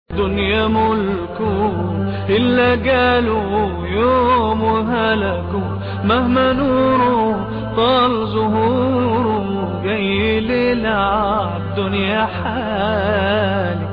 دنيا ملكه إلا قالوا يوم هلكوا مهما نوره طال زهوره جاي للعب دنيا حالك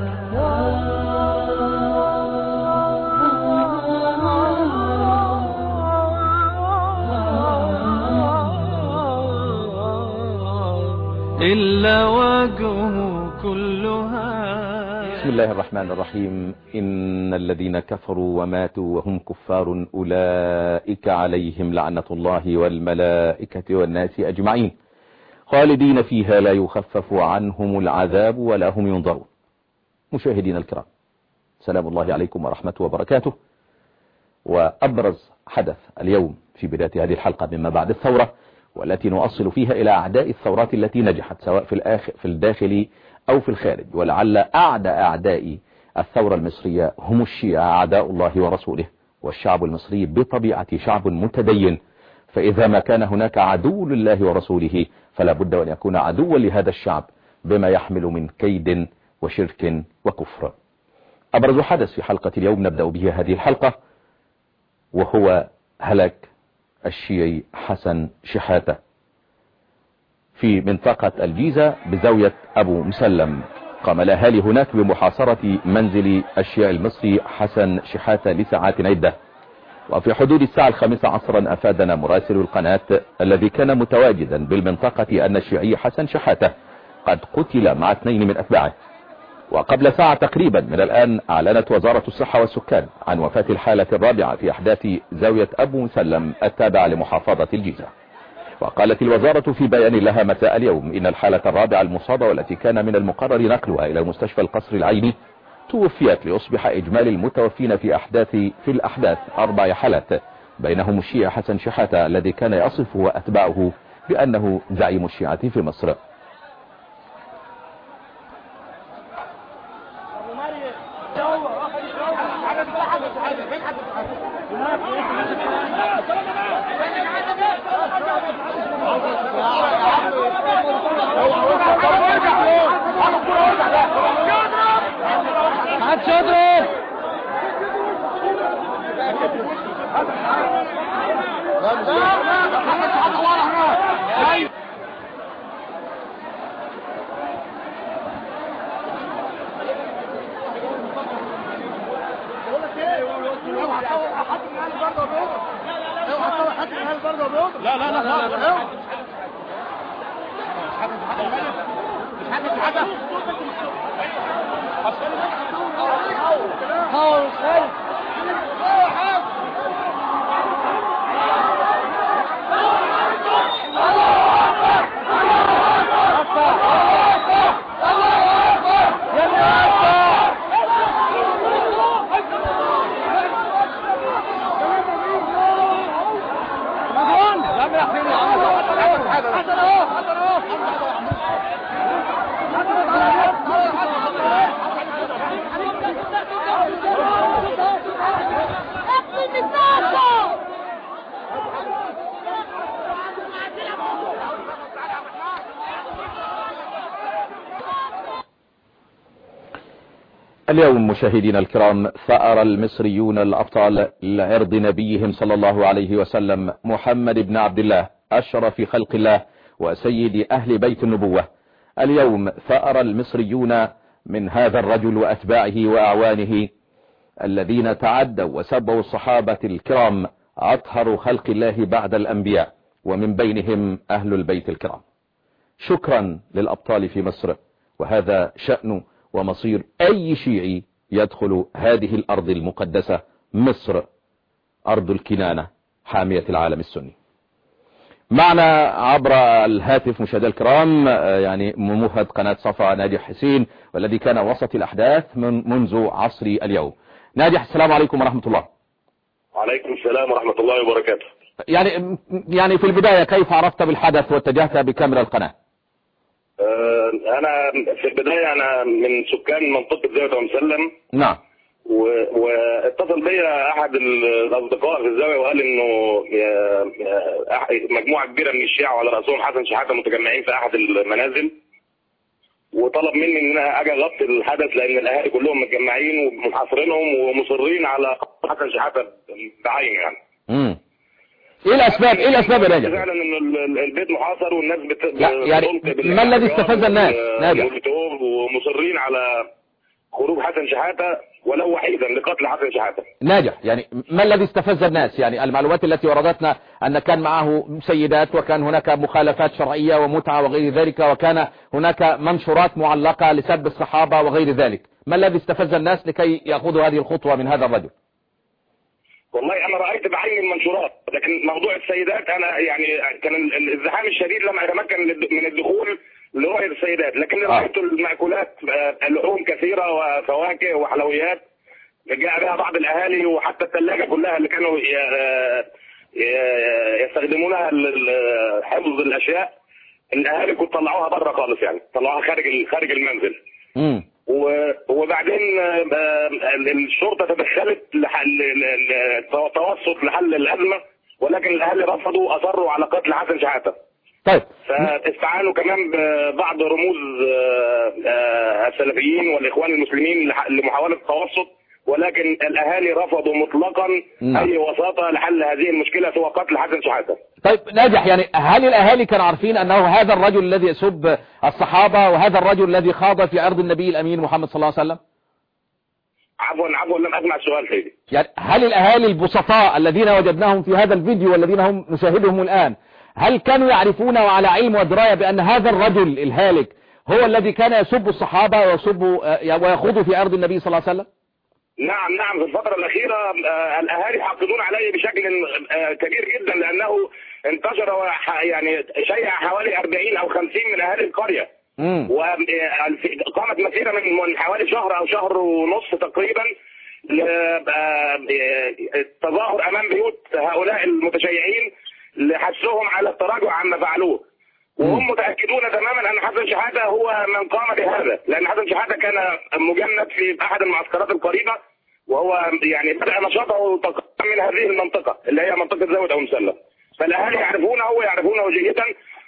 إلا وجهه كلها بسم الله الرحمن الرحيم إن الذين كفروا وماتوا وهم كفار أولئك عليهم لعنة الله والملائكة والناس أجمعين خالدين فيها لا يخفف عنهم العذاب ولا هم ينظرون مشاهدين الكرام سلام الله عليكم ورحمته وبركاته وأبرز حدث اليوم في بداية هذه الحلقة مما بعد الثورة والتي نؤصل فيها إلى أعداء الثورات التي نجحت سواء في, الآخر في الداخل أو في الخارج ولعل أعدى أعداء الثورة المصرية هم الشيعة أعداء الله ورسوله والشعب المصري بطبيعة شعب متدين فإذا ما كان هناك عدو لله ورسوله فلا بد أن يكون عدوا لهذا الشعب بما يحمل من كيد وشرك وكفر أبرز حدث في حلقة اليوم نبدأ به هذه الحلقة وهو هلاك الشيعي حسن شحاتة في منطقة الجيزة بزاوية أبو مسلم قام الأهالي هناك بمحاصرة منزل الشيعي المصري حسن شحاتة لساعات عدة وفي حدود الساعة الخامسة عصرا أفادنا مراسل القناة الذي كان متواجدا بالمنطقة أن الشيعي حسن شحاتة قد قتل مع اثنين من أتباعه وقبل ساعة تقريبا من الآن أعلنت وزارة الصحة والسكان عن وفاة الحالة الرابعة في أحداث زاوية أبو مسلم التابعة لمحافظة الجيزة وقالت الوزارة في بيان لها مساء اليوم إن الحالة الرابعة المصابة والتي كان من المقرر نقلها إلى مستشفى القصر العيني توفيت ليصبح إجمالي المتوفين في أحداث في الأحداث أربع حالات بينهم الشيعة حسن شحاتة الذي كان يصفه أتباعه بأنه زعيم الشيعة في مصر لا لا لا لا مش حاجة مش حاجة اقفل مساحه اليوم مشاهدينا الكرام ثأر المصريون الأبطال لعرض نبيهم صلى الله عليه وسلم محمد بن عبد الله أشرف خلق الله وسيد أهل بيت النبوة اليوم ثأر المصريون من هذا الرجل وأتباعه وأعوانه الذين تعدوا وسبوا الصحابة الكرام أطهر خلق الله بعد الأنبياء ومن بينهم أهل البيت الكرام شكرا للأبطال في مصر وهذا شأن ومصير أي شيعي يدخل هذه الأرض المقدسة مصر أرض الكنانة حامية العالم السني معنا عبر الهاتف مشاهدينا الكرام آه، يعني ممهد قناة صفا ناجح حسين والذي كان وسط الأحداث من منذ عصر اليوم ناجح السلام عليكم ورحمة الله وعليكم السلام ورحمة الله وبركاته يعني يعني في البداية كيف عرفت بالحدث واتجهت بكاميرا القناة آه، أنا في البداية أنا من سكان منطقة زاوية مسلم نعم و- واتصل بيا أحد الأصدقاء في الزاوية وقال إنه يا- يا- أح- مجموعة كبيرة من الشيعة وعلى رأسهم حسن شحاتة متجمعين في أحد المنازل وطلب مني ان انا اجي اغطي الحدث لان الاهالي كلهم متجمعين ومحاصرينهم ومصرين على قتل حسن شحاته بعينه يعني امم ايه الاسباب ايه الاسباب يا ناجح فعلا ان ال- ال- البيت محاصر والناس بت... لا، يعني بتلقي ما الذي استفز الناس؟ وال- ناجح. والمولوتوف ومصرين على خروج حسن شحاته ولو وحيدا لقتل حسن شحاته ناجح يعني ما الذي استفز الناس يعني المعلومات التي وردتنا أن كان معه سيدات وكان هناك مخالفات شرعية ومتعة وغير ذلك وكان هناك منشورات معلقة لسب الصحابة وغير ذلك ما الذي استفز الناس لكي يأخذوا هذه الخطوة من هذا الرجل والله انا رايت بعيني المنشورات لكن موضوع السيدات انا يعني كان ال- ال- الازدحام الشديد لم اتمكن للد- من الدخول لرؤيه السيدات لكن آه. رايت المأكولات آه، لحوم كثيره وفواكه وحلويات جاء بها بعض الاهالي وحتى الثلاجه كلها اللي كانوا ي- آه، ي- يستخدمونها ل- حفظ الاشياء الاهالي كنت طلعوها بره خالص يعني طلعوها خارج ال- خارج المنزل امم و- وبعدين آه، آه، الشرطه تدخلت لحل ل- ل- توسط لحل الازمه ولكن الاهالي رفضوا اصروا على قتل حسن شحاته طيب فاستعانوا كمان ببعض رموز آه، آه، السلفيين والاخوان المسلمين لح- لمحاوله التوسط ولكن الاهالي رفضوا مطلقا نعم. اي وساطه لحل هذه المشكله سوى قتل حسن شحاته طيب ناجح يعني هل الأهالي كانوا عارفين أنه هذا الرجل الذي يسب الصحابة وهذا الرجل الذي خاض في عرض النبي الأمين محمد صلى الله عليه وسلم عفوا عفوا لم اسمع السؤال سيدي يعني هل الأهالي البسطاء الذين وجدناهم في هذا الفيديو والذين هم نشاهدهم الآن هل كانوا يعرفون وعلى علم ودراية بأن هذا الرجل الهالك هو الذي كان يسب الصحابة ويسب آه، ويخوض في عرض النبي صلى الله عليه وسلم نعم نعم في الفترة الأخيرة آه، الأهالي حاقدون علي بشكل آه، كبير جدا لأنه انتشر وح- يعني شيع حوالي 40 أو 50 من أهالي القرية امم وقامت مسيرة من من حوالي شهر أو شهر ونصف تقريبا ل- آه، آه، تظاهر أمام بيوت هؤلاء المتشيعين لحثهم على التراجع عما فعلوه وهم متأكدون تماما أن حسن شحاتة هو من قام بهذا لأن حسن شحاتة كان مجند في أحد المعسكرات القريبة وهو يعني بدأ نشاطه تقريبا من هذه المنطقة اللي هي منطقة زاوية أو مسلة فالأهالي يعرفونه ويعرفونه جيدا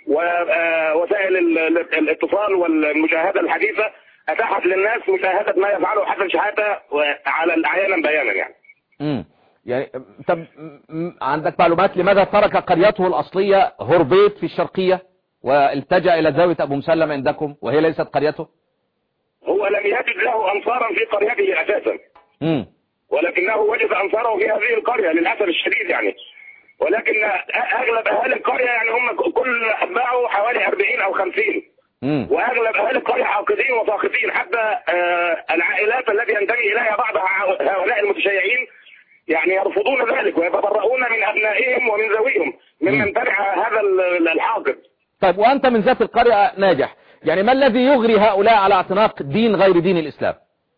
ووسائل ال- ال- الاتصال والمشاهدة الحديثة أتاحت للناس مشاهدة ما يفعله حسن شحاتة على عيانا بيانا يعني امم يعني طب م- عندك معلومات لماذا ترك قريته الأصلية هربيت في الشرقية والتجأ إلى زاوية أبو مسلم عندكم وهي ليست قريته هو لم يجد له أنصارا في قريته أساسا امم ولكنه وجد أنصاره في هذه القرية للأسف الشديد يعني ولكن أغلب أهالي القرية يعني هم كل أتباعه حوالي 40 أو 50 امم واغلب اهالي القريه حاقدين وساخطين حتى آه، العائلات التي ينتمي اليها بعض ه- هؤلاء المتشيعين يعني يرفضون ذلك ويتبرؤون من ابنائهم ومن ذويهم ممن تبع هذا ال- الحاقد طيب وأنت من ذات القرية ناجح يعني ما الذي يغري هؤلاء على اعتناق دين غير دين الإسلام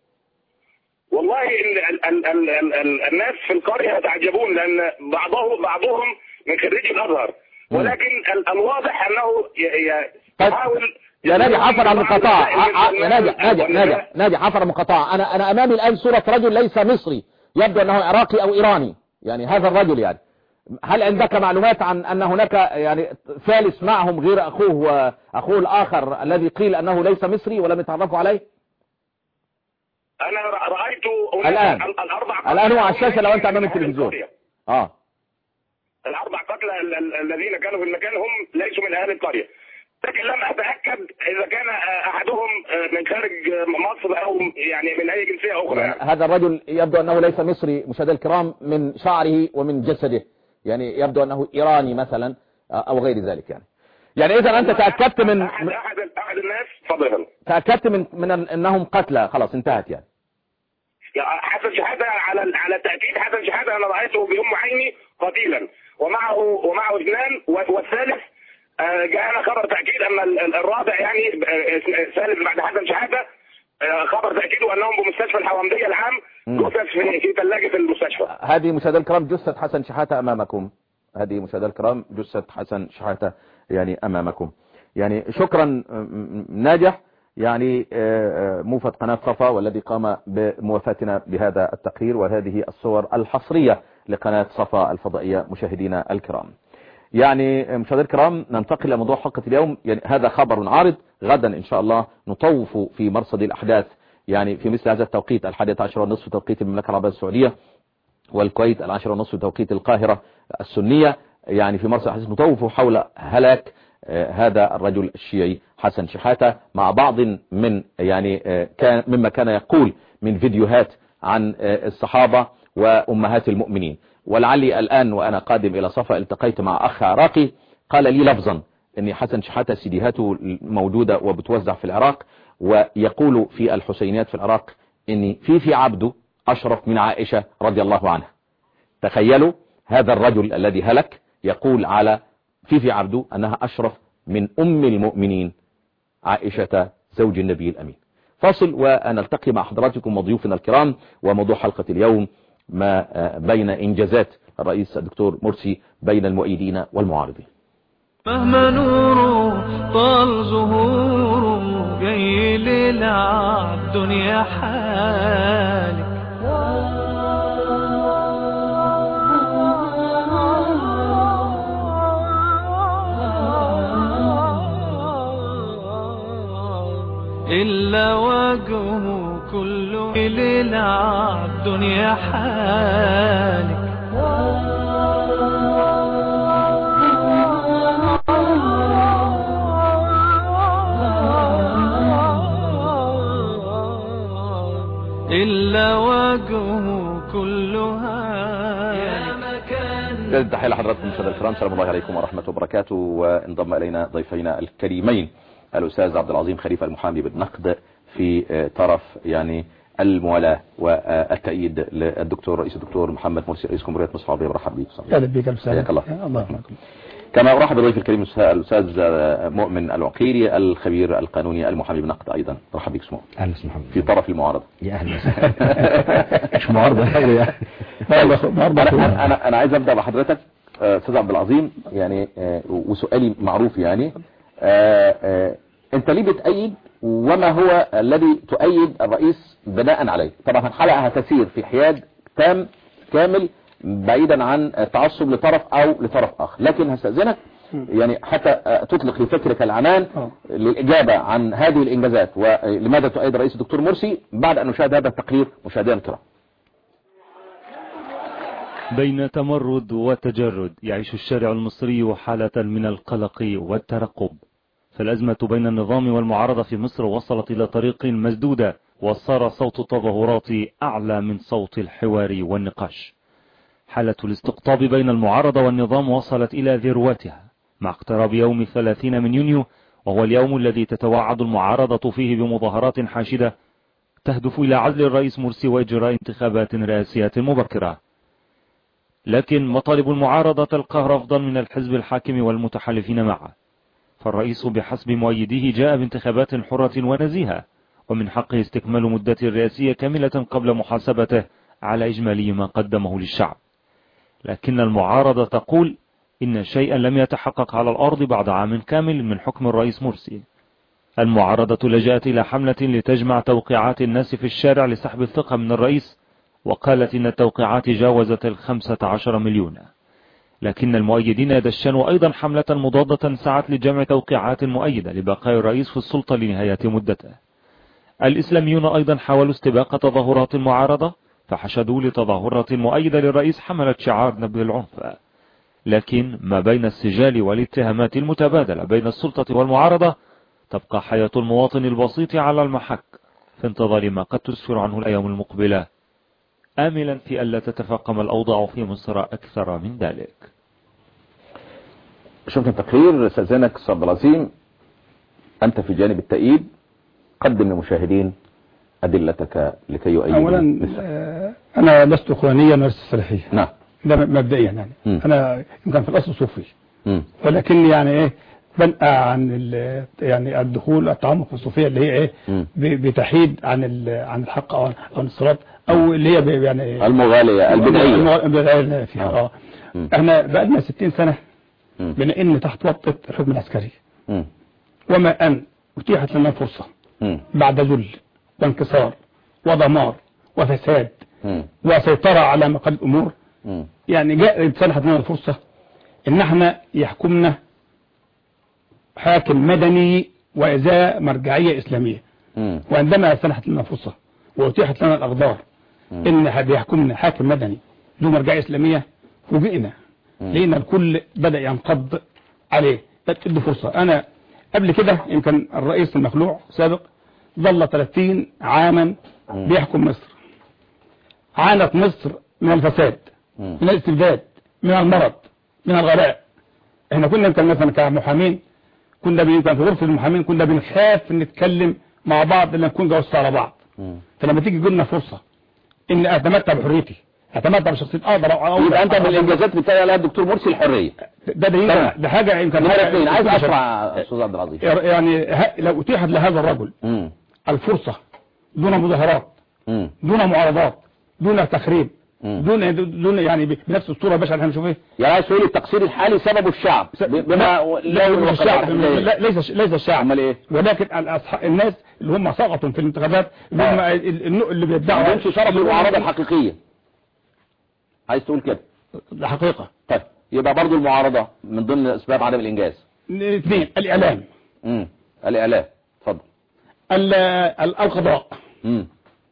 والله ال ال ال ال ال ال الناس في القريه يتعجبون لان بعضهم بعضهم من خريجي الازهر ولكن ال- الواضح انه ي- ي- طيب. يحاول يا ناجح عفر عن المقاطعة ع- ع- يا ناجح ناجح والنساء. ناجح ناجح عفر عن المقاطعة أنا أنا أمامي الآن صورة رجل ليس مصري يبدو أنه عراقي أو إيراني يعني هذا الرجل يعني هل عندك معلومات عن أن هناك يعني ثالث معهم غير أخوه وأخوه الآخر الذي قيل أنه ليس مصري ولم يتعرفوا عليه انا ر- رايت الآن. ال- الاربع الآن هو على الشاشة قتلى لو أنت أمام من أهل التلفزيون. القرية. آه الاربع قتلى ال- ال- الذين كانوا في المكان هم ليسوا من اهل القريه لكن لم اتاكد اذا كان آه، احدهم آه، من خارج آه، مصر او يعني من اي جنسيه اخرى يعني يعني. هذا الرجل يبدو أنه ليس مصري مشاهدي الكرام من شعره ومن جسده يعني يبدو أنه إيراني مثلا أو غير ذلك يعني يعني إذا أنت تأكدت من احد احد احد الناس تفضل تأكدت من من أنهم قتلى خلاص انتهت يعني حسن شحاته على على تاكيد حسن شحاته انا رايته بام عيني قتيلا ومعه ومعه اثنان و- والثالث آه، جاءنا خبر تاكيد ان ال- ال- الرابع يعني آه، ثالث بعد حسن شحاته آه، خبر تاكيده انهم بمستشفى الحوامديه العام مم. جثث في في ثلاجه المستشفى هذه مشاهدي الكرام جثة حسن شحاتة أمامكم هذه مشاهدي الكرام جثة حسن شحاتة يعني أمامكم يعني شكرا م- م- ناجح يعني آه، آه، موفد قناة صفا والذي قام بموافاتنا بهذا التقرير وهذه الصور الحصرية لقناة صفا الفضائية مشاهدينا الكرام يعني مشاهدينا الكرام ننتقل الى موضوع حلقة اليوم يعني هذا خبر عارض غدا ان شاء الله نطوف في مرصد الاحداث يعني في مثل هذا التوقيت الحادية عشر ونصف توقيت المملكة العربية السعودية والكويت العاشرة ونصف توقيت القاهرة السنية يعني في مرصد الاحداث نطوف حول هلاك آه، هذا الرجل الشيعي حسن شحاتة مع بعض من يعني آه، كان مما كان يقول من فيديوهات عن آه، الصحابة وأمهات المؤمنين ولعلي الآن وأنا قادم إلى صفا التقيت مع أخ عراقي قال لي لفظا أن حسن شحاتة سيديهاته موجودة وبتوزع في العراق ويقول في الحسينيات في العراق أن في في عبده أشرف من عائشة رضي الله عنها تخيلوا هذا الرجل الذي هلك يقول على في في عبده أنها أشرف من أم المؤمنين عائشة زوج النبي الأمين فاصل ونلتقي مع حضراتكم وضيوفنا الكرام وموضوع حلقة اليوم ما بين إنجازات الرئيس الدكتور مرسي بين المؤيدين والمعارضين مهما نوره طال ظهوره جاي للعب دنيا حالك إلا وجهه كله للعب دنيا حالك إلا وجهه كلها يا مكان جزء تحية لحضراتكم مشاهدينا الكرام سلام الله عليكم ورحمة وبركاته وانضم إلينا ضيفينا الكريمين الأستاذ عبد العظيم خليفة المحامي بالنقد في طرف يعني الموالاة والتأييد للدكتور رئيس الدكتور محمد مرسي رئيس جمهورية مصر العربية برحب بك اهلا بك الف سلام حياك الله. الله يحفظكم كما أرحب بالضيف الكريم الأستاذ مؤمن العقيري الخبير القانوني المحامي بالنقد أيضا مرحب بك اسمه اهلا وسهلا في طرف المعارضة يا اهلا وسهلا مش معارضه يعني يعني معارضه أنا, أنا, أنا عايز أبدأ بحضرتك آه، أستاذ عبد العظيم يعني آه، وسؤالي معروف يعني آه، آه، أنت ليه بتأيد وما هو الذي تؤيد الرئيس بناء عليه طبعا الحلقة هتسير في حياد تام كامل بعيدا عن التعصب لطرف أو لطرف آخر لكن هستأذنك يعني حتى آه، تطلق لفكرك العنان آه. للإجابة عن هذه الإنجازات ولماذا تؤيد الرئيس الدكتور مرسي بعد أن نشاهد هذا التقرير مشاهدينا الكرام بين تمرد وتجرد يعيش الشارع المصري حالة من القلق والترقب فالأزمة بين النظام والمعارضة في مصر وصلت إلى طريق مسدودة وصار صوت التظاهرات أعلى من صوت الحوار والنقاش حالة الاستقطاب بين المعارضة والنظام وصلت إلى ذروتها مع اقتراب يوم الثلاثين من يونيو وهو اليوم الذي تتوعد المعارضة فيه بمظاهرات حاشدة تهدف إلى عزل الرئيس مرسي وإجراء انتخابات رئاسية مبكرة لكن مطالب المعارضة تلقى رفضا من الحزب الحاكم والمتحالفين معه فالرئيس بحسب مؤيديه جاء بانتخابات حرة ونزيهة ومن حقه استكمال مدة الرئاسية كاملة قبل محاسبته على إجمالي ما قدمه للشعب لكن المعارضة تقول إن شيئا لم يتحقق على الأرض بعد عام كامل من حكم الرئيس مرسي المعارضة لجأت إلى حملة لتجمع توقيعات الناس في الشارع لسحب الثقة من الرئيس وقالت إن التوقيعات جاوزت الخمسة عشر مليون لكن المؤيدين يدشنوا أيضا حملة مضادة سعت لجمع توقيعات مؤيدة لبقاء الرئيس في السلطة لنهاية مدته الإسلاميون أيضا حاولوا استباق تظاهرات المعارضة فحشدوا لتظاهرة مؤيدة للرئيس حملت شعار نبذ العنف لكن ما بين السجال والاتهامات المتبادلة بين السلطة والمعارضة تبقى حياة المواطن البسيط على المحك في انتظار ما قد تسفر عنه الأيام المقبلة آملا في ألا تتفاقم الأوضاع في مصر أكثر من ذلك شفنا التقرير استاذنك استاذ عبد العظيم أنت في جانب التأييد قدم للمشاهدين أدلتك لكي يؤيدوا اولا مثلك. آه، انا لست اخوانيا ولست سلفيا نعم ده مبدئيا يعني مم. انا يمكن في الاصل صوفي مم. ولكني يعني ايه بنقى عن ال- يعني الدخول التعمق في الصوفيه اللي هي ايه مم. ب- بتحيد عن ال- عن الحق او عن عن الصراط او اللي هي ب- يعني إيه؟ المغالية البدعية الم- البدعية فيها آه. اه مم. احنا بقالنا 60 سنه مم. بنئن تحت وطئة الحكم العسكري مم. وما ان اتيحت لنا فرصه مم. بعد ذل وانكسار ودمار وفساد مم. وسيطرة على مقال الأمور مم. يعني جاء اتسنحت لنا الفرصة ان احنا يحكمنا حاكم مدني وإذا مرجعية إسلامية مم. وعندما سنحت لنا فرصة وأتيحت لنا الأقدار إن بيحكمنا حاكم مدني ذو مرجعية إسلامية فوجئنا لأن الكل بدأ ينقض عليه تدي فرصة أنا قبل كده يمكن الرئيس المخلوع سابق ظل 30 عاما بيحكم مصر عانت مصر من الفساد مم. من الاستبداد من المرض من الغلاء احنا كنا يمكن مثلا كمحامين كنا بي- كان في غرفة المحامين كنا بنخاف نتكلم مع بعض لان نكون جوزت على بعض مم. فلما تيجي تجي لنا فرصة ان اتمتع بحريتي اتمتع بشخصيتي اقدر أو يبقى انت من الانجازات بتاعي عليها الدكتور مرسي الحريه ده ده يمكن تمام. ده حاجة يمكن نمرة حاجة اثنين عايز اسمع استاذ عبد العزيز يعني ه- لو اتيحت لهذا الرجل مم. الفرصة دون مظاهرات مم. دون معارضات دون تخريب مم. دون دون يعني ب- بنفس الصورة يا باشا اللي احنا بنشوفها يعني عايز تقول التقصير الحالي سببه الشعب ب- بما لا لو ليس الشعب وقفت لا ليس ليس الشعب امال ايه ولكن الأصح- الناس اللي هم سقطوا في الانتخابات اللي هم آه. ال- ال- اللي ما بيدعوا عندهمش شرف المعارضه الحقيقيه عايز تقول كده الحقيقة طيب يبقى برضو المعارضه من ضمن اسباب عدم الانجاز اثنين الإعلام امم الاعلام اتفضل ال- ال- القضاء امم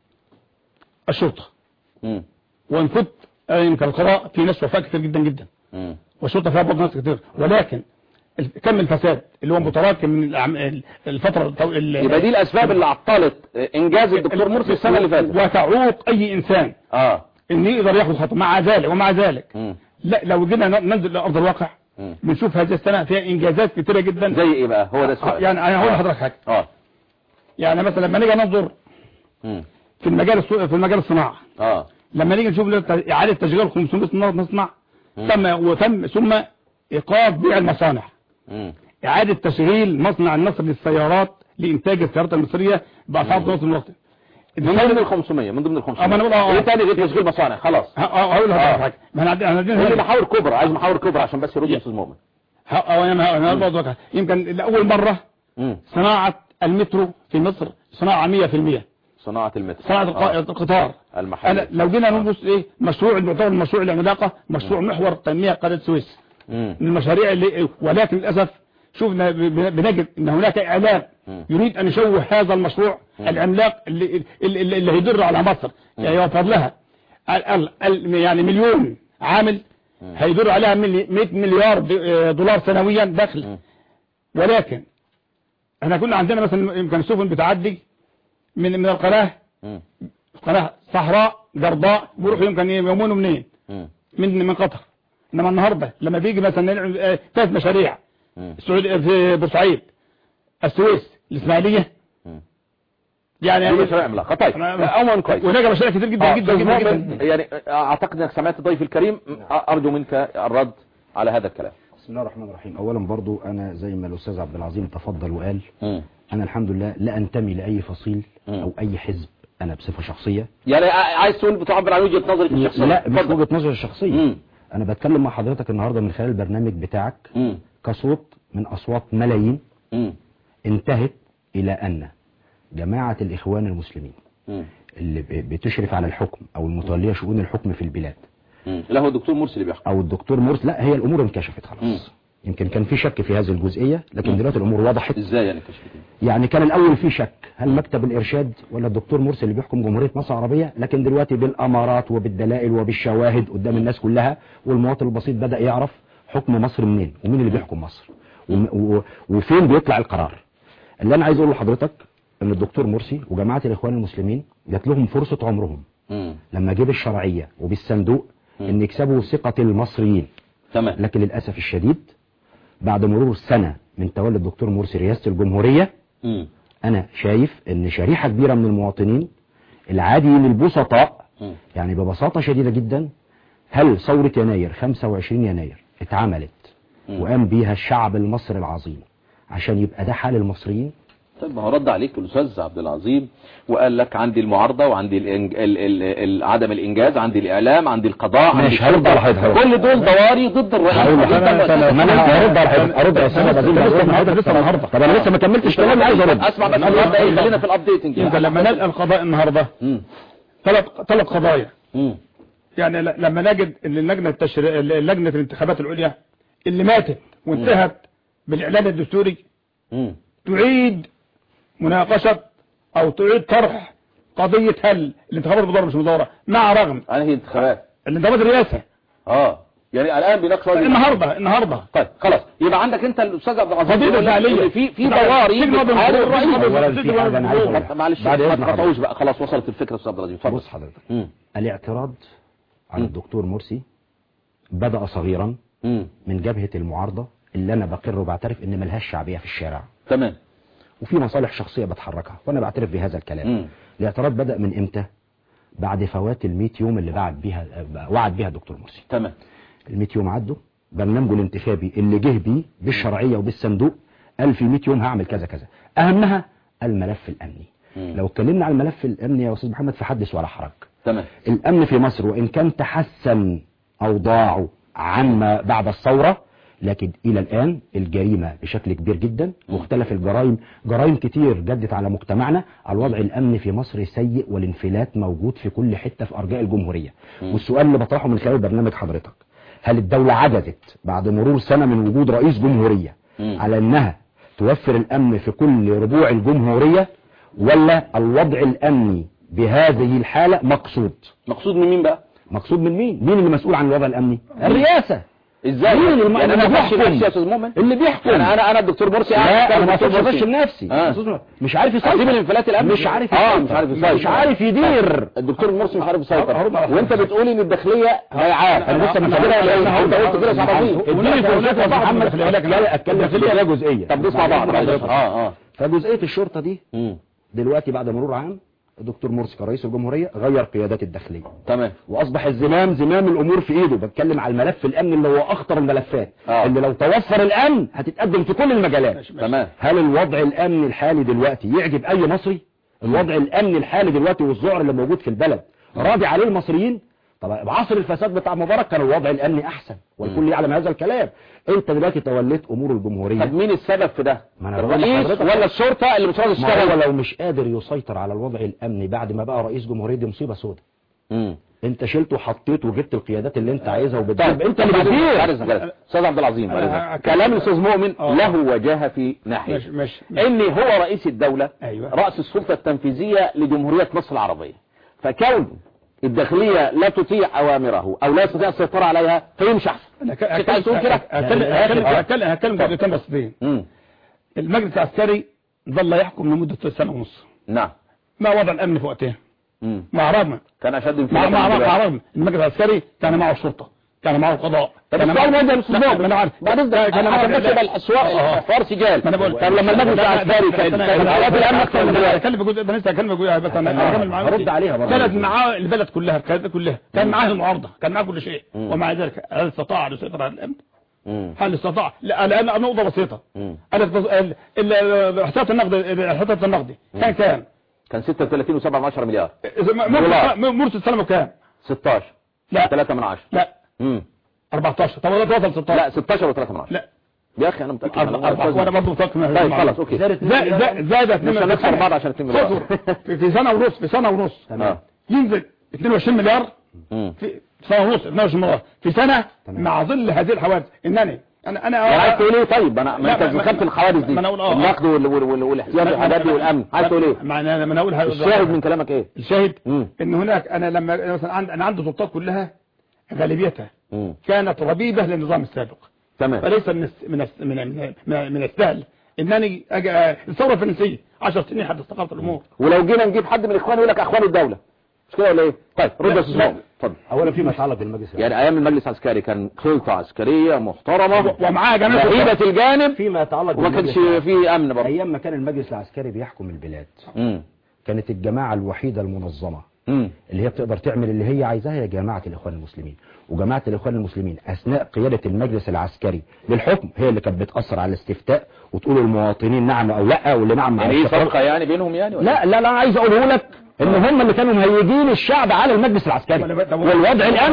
الشرطة امم وإن كنت آه، يمكن القضاء في ناس وفاة كتير جدا جدا امم والشرطة فيها برضه ناس كتير ولكن ال- كم الفساد اللي هو متراكم من الأعم- ال- الفترة الطو- ال- يبقى دي الاسباب اللي عطلت انجاز الدكتور مرسي السنه اللي فاتت وتعوق أي إنسان اه إن يقدر ياخد خطوة مع ذلك ومع ذلك امم لا لو جينا ن- ننزل لأرض الواقع مم. بنشوف هذه السنة فيها إنجازات كتيرة جدا زي ايه بقى هو ده السؤال يعني أنا هقول لحضرتك حاجة اه يعني مثلا لما نيجي ننظر امم في المجال الص- في المجال الصناعة اه لما نيجي نشوف له إعادة تشغيل 500 نار مصنع تم وتم ثم إيقاف بيع المصانع امم إعادة تشغيل مصنع النصر للسيارات لإنتاج السيارات المصرية بأسعار نص الوقت من ضمن ال 500 من ضمن ال 500 اه ما انا بقول اه ايه تاني غير تشغيل مصانع خلاص ه- ه- هقول لحضرتك حاجة ما احنا عندنا قول لي عندنا محاور كبرى عايز محاور كبرى عشان بس يرد استاذ مؤمن ه- اه انا انا برضه حاجة. يمكن لأول مرة امم صناعة المترو في مصر صناعة 100% صناعة المترو صناعة الق- آه. القطار المحلي أنا لو جينا نبص ايه مشروع المعتبر المشروع العملاقة مشروع محور تنمية قناة السويس امم من المشاريع اللي ولكن للأسف شفنا ب- ب- بنجد ان هناك اعلام مم. يريد ان يشوه هذا المشروع العملاق اللي, اللي, اللي اللي هيضر على مصر يعني يوفر لها ال ال ال يعني مليون عامل هيضر عليها ملي- 100 مليار د- آه، دولار سنويا دخل ولكن احنا كنا عندنا مثلا يمكن سفن بتعدي من من القناه مم. قناه صحراء جرباء بيروحوا يمكن يومون منين مم. من من قطر انما النهارده لما بيجي مثلا نلعب آه، ثلاث مشاريع مم. السعودية في بورسعيد السويس الإسماعيلية مم. يعني دي مشاريع عملاقة طيب عموما كويس وهناك مشاريع كتير جدا آه، جدا أستاذ جدا, مؤمن، جدا. يعني اعتقد انك سمعت ضيفي الكريم ارجو منك الرد على هذا الكلام بسم الله الرحمن الرحيم اولا برضو انا زي ما الاستاذ عبد العظيم تفضل وقال مم. انا الحمد لله لا انتمي لاي فصيل مم. او اي حزب انا بصفه شخصيه يعني عايز تقول بتعبر عن وجهة نظرك الشخصية لا مش اتفضل. وجهه نظري الشخصيه مم. انا بتكلم مع حضرتك النهارده من خلال البرنامج بتاعك مم. كصوت من اصوات ملايين مم. انتهت الى ان جماعه الاخوان المسلمين مم. اللي ب- بتشرف على الحكم او المتوليه شؤون الحكم في البلاد مم. لا هو الدكتور مرسي اللي بيحكم او الدكتور مرسي لا هي الامور انكشفت مم. خلاص يمكن كان في شك في هذه الجزئيه لكن دلوقتي الامور وضحت ازاي يعني كشف يعني كان الاول في شك هل مكتب الارشاد ولا الدكتور مرسي اللي بيحكم جمهوريه مصر العربيه لكن دلوقتي بالامارات وبالدلائل وبالشواهد قدام الناس كلها والمواطن البسيط بدا يعرف حكم مصر منين ومين اللي بيحكم مصر وم- و- وفين بيطلع القرار اللي انا عايز اقوله لحضرتك ان الدكتور مرسي وجماعه الاخوان المسلمين جات لهم فرصه عمرهم مم. لما جه بالشرعيه وبالصندوق ان يكسبوا ثقه المصريين تمام لكن للاسف الشديد بعد مرور سنه من تولي الدكتور مرسي رئاسه الجمهوريه مم. انا شايف ان شريحة كبيرة من المواطنين العاديين البسطاء مم. يعني ببساطة شديدة جدا هل ثورة يناير 25 يناير اتعملت مم. وقام بيها الشعب المصري العظيم عشان يبقى ده حال المصريين طيب ما هو رد عليك الاستاذ عبد العظيم وقال لك عندي المعارضه وعندي الإنج... ال... ال... ال... عدم الانجاز عندي الاعلام عندي القضاء عندي ماشي، هرد على حضرتك. كل دول ضواري ضد الرئيس هقول لك. أنت- أنا- ما انا هرد على حضرتك هرد على استاذ عبد العظيم لسه بعد النهارده إذنك. لسه النهارده طب انا لسه ما كملتش كلامي عايز ارد اسمع بس النهارده ايه خلينا في الابديتنج يمكن لما نلقى القضاء النهارده مم. ثلاث ثلاث قضايا مم. يعني ل- لما نجد ان اللجنه التشري... لجنه الانتخابات العليا اللي ماتت وانتهت بالاعلان الدستوري مم. تعيد مناقشه او تعيد طرح قضيه هل الانتخابات مدوره مش مدوره مع رغم انهي انتخابات الانتخابات الرئاسه اه يعني الان بيناقشوا هذه النهارده النهارده طيب خلاص يبقى عندك انت الاستاذ عبد العزيز قضية بيقول لك فعلية. إن في في سجن ضواري مدني بتحارب مدني. الرئيس اولا في حاجه انا عايز طب اقولها معلش بعد ما اذن تقطعوش حضرتك بقى خلاص وصلت الفكره استاذ عبد العزيز اتفضل بص حضرتك مم. الاعتراض على مم. الدكتور مرسي بدأ صغيرا مم. من جبهة المعارضة اللي انا بقر وبعترف ان ملهاش شعبية في الشارع تمام وفي مصالح شخصية بتحركها وانا بعترف بهذا الكلام مم. الاعتراض بدأ من امتى بعد فوات ال يوم اللي بعد بيها وعد بيها الدكتور مرسي تمام ال 100 يوم عدوا برنامجه الانتخابي اللي جه بيه بالشرعية وبالصندوق قال في 100 يوم هعمل كذا كذا اهمها الملف الامني مم. لو اتكلمنا عن الملف الامني يا استاذ محمد فحدث ولا حرج تمام الامن في مصر وان كان تحسن اوضاعه عما بعد الثورة لكن الى الان الجريمة بشكل كبير جدا مختلف الجرائم جرائم كتير جدت على مجتمعنا الوضع الامني في مصر سيء والانفلات موجود في كل حتة في ارجاء الجمهورية والسؤال اللي بطرحه من خلال برنامج حضرتك هل الدولة عجزت بعد مرور سنة من وجود رئيس جمهورية مم. على انها توفر الامن في كل ربوع الجمهورية ولا الوضع الامني بهذه الحالة مقصود مقصود من مين بقى مقصود من مين مين اللي مسؤول عن الوضع الامني الرئاسة ازاي مين اللي- يعني اللي انا بخش بيحكم؟ نفسي يا استاذ مؤمن اللي بيحكم انا انا انا الدكتور مرسي لا قاعد انا ما الدكتور اقصدش مرسي. لنفسي آه. أستاذ مش عارف يسيطر هسيب الانفلات الامني مش عارف اه يسيطر مش عارف يسيطر مش عارف يدير الدكتور مرسي مش عارف يسيطر هرد على وانت حضرتك. بتقول ان الداخليه ضيعاه انا لسه مش أنا- هقولها أنا- لان أنا- انت قلت كده يا صاحب عزيز هناك- اديني هناك فرصتك يا بعض محمد الداخلية. لا لا اتكلم في جزئيه جزئيه طب نسمع بعض معلش. اه اه فجزئيه الشرطه دي مم. دلوقتي بعد مرور عام الدكتور مرسي كرئيس الجمهوريه غير قيادات الداخليه تمام واصبح الزمام زمام الامور في ايده بتكلم على الملف الامني اللي هو اخطر الملفات آه. اللي لو توفر الامن هتتقدم في كل المجالات تمام هل الوضع الامني الحالي دلوقتي يعجب اي مصري الوضع الامني الحالي دلوقتي والذعر اللي موجود في البلد راضي عليه المصريين طب بعصر الفساد بتاع مبارك كان الوضع الامني احسن والكل يعلم هذا الكلام انت دلوقتي توليت امور طب الجمهوريه مين السبب في ده ما أنا بقول الرئيس لحضرتك. ولا الشرطه اللي مش راضي ما هو تشتغل لو مش قادر يسيطر على الوضع الامني بعد ما بقى رئيس جمهوريه دي مصيبه سوداء مم. انت شلت وحطيت وجبت القيادات اللي انت عايزها طيب وبتجيب انت بعد اللي إذنك، بتدير بعد إذنك. استاذ عبد العظيم بعد أنا إذنك. هتكلم. كلام الاستاذ مؤمن آه. له وجاهه في ناحيه ماشي ماشي ماشي. ان هو رئيس الدوله أيوة. راس السلطه التنفيذيه لجمهوريه مصر العربيه فكون الداخليه لا تطيع اوامره او لا يستطيع السيطره عليها فيمشي احسن أنا ك- كنت عايز تقول كده هتكلم هتكلم هتكلم هتكلم جزئيتين بسيطين مم. المجلس العسكري ظل يحكم لمدة سنة ونص نعم ما وضع الأمن في وقتها مم. مع رغم كان اشد مع انفلات مع من مع دلوقتي. رغم المجلس العسكري كان معه الشرطة كان معه القضاء طب كان السؤال معه- موجه يا استاذ لا، مؤمن ما انا عارف بعد اذنك كان انا معه- ما كانش لا. يبقى الاسواق آه. حوار سجال ما انا بقول طب لما المجلس العسكري كان كان اوقات الامن اكثر من دلوقتي اتكلم بجزء انا لسه هكلم بجزء بس انا أنا هكمل معاه هرد عليها برضه. كانت معاه البلد كلها القيادات كلها كان معاه المعارضه كان معاه كل شيء ومع ذلك هل استطاع ان يسيطر على الامن؟ مم. هل استطاع؟ لا لان نقطه بسيطه مم. انا ال- ال- الاحتياط النقدي الاحتياط النقدي كان كام؟ كان 36 و7 مليار إذا ما- دولار. مرسي مرسي سلمه كام؟ 16 لا 3 من 10 لا امم 14 طب ده وصل 16 لا 16 و3 من 10 لا يا اخي انا متاكد أربعة- أربعة. وانا برضه متاكد من هذه طيب المعلومة. خلاص اوكي زادت زاد زاد- زادت مش من- هنخسر بعض عشان 2 مليار اصبر. في في سنه ونص في سنه ونص تمام ينزل 22 مليار مم. في سنه ونص 22 مليار في سنه مع ظل هذه الحوادث انني انا انا يعني عايز تقول ايه طيب انا ما لا، انت ما- ذكرت الحوادث دي ما أنا أقول آه. النقد وال- وال- وال- والاحتياط ما- والحاجات دي ما- والامن عايز تقول ايه ما انا ما انا اقول هذا- الشاهد من كلامك ايه الشاهد مم. ان هناك انا لما أنا مثلا عند انا عندي سلطات كلها غالبيتها مم. كانت ربيبه للنظام السابق تمام فليس من الس- من الس- من من, من, من السهل انني أجي الثوره الفرنسيه 10 سنين حتى استقرت الامور ولو جينا نجيب حد من الاخوان يقول لك اخوان الدوله مش كده ولا ايه طيب رد يا استاذ لا. مؤمن اتفضل اولا فيما يتعلق بالمجلس يعني ايام المجلس العسكري كان سلطه عسكريه محترمه ومعاها جماعه بعيده الجانب فيما يتعلق وما كانش بالمجلس فيه امن برضه ايام ما كان المجلس العسكري بيحكم البلاد مم. كانت الجماعه الوحيده المنظمه مم. اللي هي بتقدر تعمل اللي هي عايزاها هي جماعة الإخوان المسلمين وجماعة الإخوان المسلمين أثناء قيادة المجلس العسكري للحكم هي اللي كانت بتأثر على الاستفتاء وتقول للمواطنين نعم أو لا واللي نعم مع يعني ايه الاستقرار. فرقه يعني بينهم يعني ولا لا لا لا عايز أقوله لك إن هم اللي كانوا مهيجين الشعب على المجلس العسكري والوضع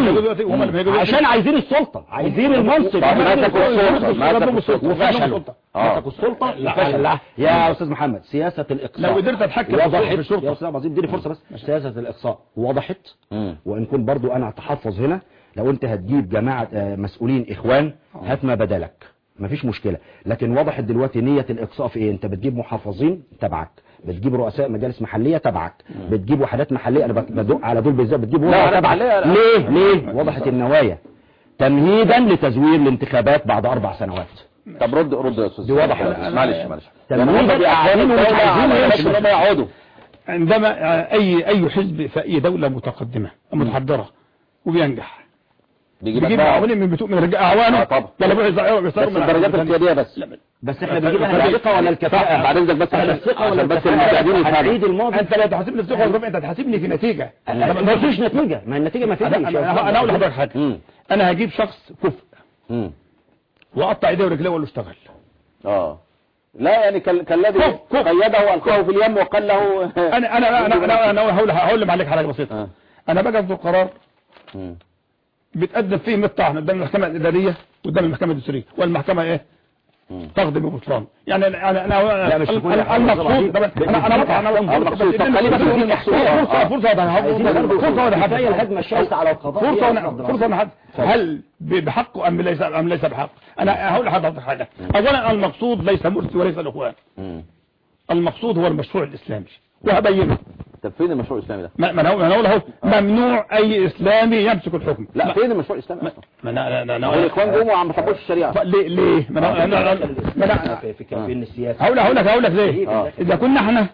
الأمني عشان عايزين السلطة عايزين المنصب طب ما تاكل السلطة، ما تاكل السلطة. وفشلوا آه. مسكوا السلطة وفشلوا يا أستاذ محمد سياسة الإقصاء لو قدرت اتحكم وضحت في الشرطة. يا أستاذ عبد العزيز اديني فرصة بس سياسة الإقصاء وضحت مم. وإن كنت برضو أنا أتحفظ هنا لو انت هتجيب جماعة آه، مسؤولين اخوان هات ما بدلك مفيش مشكلة لكن وضحت دلوقتي نية الاقصاء في ايه انت بتجيب محافظين تبعك بتجيب رؤساء مجالس محلية تبعك بتجيب وحدات محلية انا بت- بدق على دول بالذات بتجيب لا، وحدة وحدات تبعك محلية لا. ليه ليه وضحت النوايا تمهيدا لتزوير الانتخابات بعد اربع سنوات طب رد رد يا استاذ دي واضحة. معلش معلش تمهيدا يعني هم لأعدين ومش الدولة عايزين على يمشوا. أساس إنهم يقعدوا عندما آه، اي اي حزب في اي دوله متقدمه متحضره وبينجح بيجيب بيجيب أتباعه. معاونين من بتوع من رجال اعوانه آه، طبعا. ولا بيروحوا يزعقوا بس ويصاروا من الدرجات عند- القيادية بس بس احنا بنجيبها الثقة ولا الكفاءة بعد اذنك بس عشان الثقة ولا عشان بس الكفاءة المشاهدين يفهموا هنعيد الماضي انت لا تحاسبني في ثقه ولا انت تحاسبني في نتيجه لا، ما فيش نتيجة ما النتيجة ما فيش انا انا أنا اقول لحضرتك حاجه مم. انا هجيب شخص كفء مم. واقطع ايديه ورجليه واقول له اشتغل اه لا يعني كال- كالذي كف- كف. قيده والقاه في اليم وقال له انا انا انا انا, أنا هقول هقول عليك حاجه بسيطه آه. انا باجي اصدر قرار مم. بيتقدم فيه مطعن قدام المحكمه الاداريه قدام المحكمه الدستوريه والمحكمه ايه مم. تقضي ببطلان يعني انا انا انا لا، مش في كل أنا- حاجة. المقصود طبعا انا انا بطلع انا آه، المقصود. طب خلينا فرصه في المقصود. آه. فرصه فرصه ده عايزين برضه فرصه ده كفاية الهجمة الشرسة على القضاء فرصه هي وانا أفضل فرصه وانا رأي. حد- هل ب- بحقه ام ليس ام ليس بحق انا هقول لحضرتك حاجه اولا المقصود ليس مرسي وليس الاخوان مم. المقصود هو المشروع الاسلامي وهبينه طب فين المشروع الاسلامي ده ما ما انا هقول أنا هقول اهو ممنوع اي اسلامي يمسك الحكم لا ما- فين المشروع الاسلامي اصلا ما انا انا انا هو الاخوان جم وعم طبقوش الشريعه ف- ليه ليه ما انا انا أنا- ما انا في في كامبين السياسي هقول هقول لك هقول لك ليه آه. اذا كنا احنا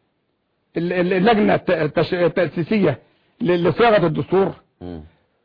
ال- ال- اللجنه الت- التش- التاسيسيه ل- لصياغه الدستور مم.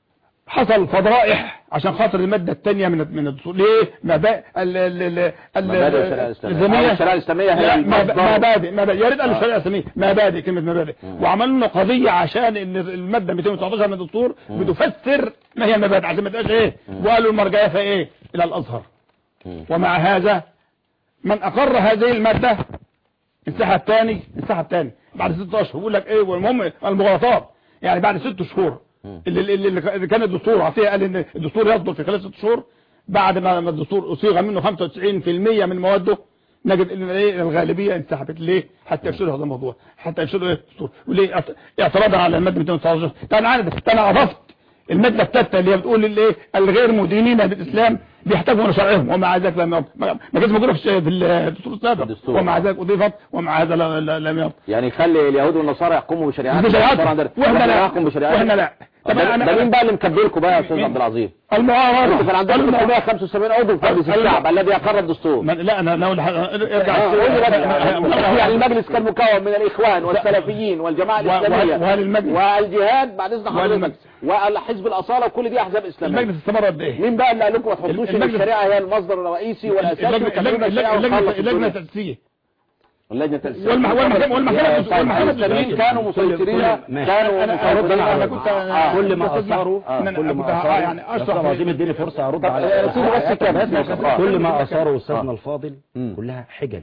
حصل فضائح عشان خاطر الماده الثانيه من من الدستور ليه مبادئ ال ال ال ال- مبادئ الشريعة الإسلامية. الإسلامية. أو الشريعة الإسلامية هي لا، المصدر. مب- مبادئ مبادئ يا ريت قال الشريعه الاسلاميه مبادئ كلمه مبادئ وعملوا لنا قضيه عشان ان الماده 219 من الدستور بتفسر ما هي المبادئ عشان ما تبقاش ايه وقالوا المرجعيه في ايه الى الازهر مم. ومع هذا من اقر هذه الماده انسحب تاني انسحب تاني بعد ست اشهر بيقول لك ايه والمهم المغالطات يعني بعد ست شهور اللي, اللي, اللي كان الدستور عطيه قال ان الدستور يصدر في خلال ست شهور بعد ما ما الدستور اصيغ منه 95% من مواد نجد ان ايه الغالبيه انسحبت ليه حتى يفسدوا هذا الموضوع حتى يفسدوا ايه الدستور وليه اعت- اعتراضا على الماده 219 ده انا عارف ده انا اضفت الماده الثالثه اللي هي بتقول الايه الغير مدينين بالاسلام بيحتاجوا نشرعهم ومع ذلك لم يض- ما ما كانش موجوده في في الدستور السابق الدستور. ومع ذلك اضيفت ومع هذا لا- لا- لم يض يعني يخلي اليهود والنصارى يحكموا بشريعات بشريعات والنصارى عندنا- واحنا إحنا لا نحكم بشريعات واحنا لا طب ده انا ده مين بقى اللي مكبلكم بقى يا استاذ مين؟ عبد العظيم المعارضه انتوا كان عندكم المعارضة. 375 عضو في مجلس الم- الشعب الذي اقر الدستور ما- لا انا انا أقول لح- ارجع آه، قول لي بس يعني يعني المجلس كان مكون من الاخوان والسلفيين والجماعه وهل- الاسلاميه وهل المجلس- والجهاد بعد اذن وهل حضرتك المجلس- والحزب الاصاله وكل دي احزاب اسلاميه المجلس استمر قد ايه مين بقى اللي قال لكم ما تحطوش ان المجلس- الشريعه هي المصدر الرئيسي والاساسي اللجنه وتعملوا اللجنه الشريعة اللجنه وتخلص اللجنه الدنيا؟ التاسيسيه واللجنه التأسيسية. والمح- والمحكمة- والمحكمة- والمحكمة المسلمين كانوا مسيطرين ماشي. كانوا أنا- أنا- مسيطرين أنا على كنت- آه. كل ما كنت أسمع- اثاروا إن أنا كل كنت- ما آه، اثاروا يعني يا أشرح استاذ في- عظيم اديني فرصه ارد طب، على آه، سيبوا بس الكلام. آه. بس آه. كل ما اثاره آه. استاذنا الفاضل مم. كلها حجج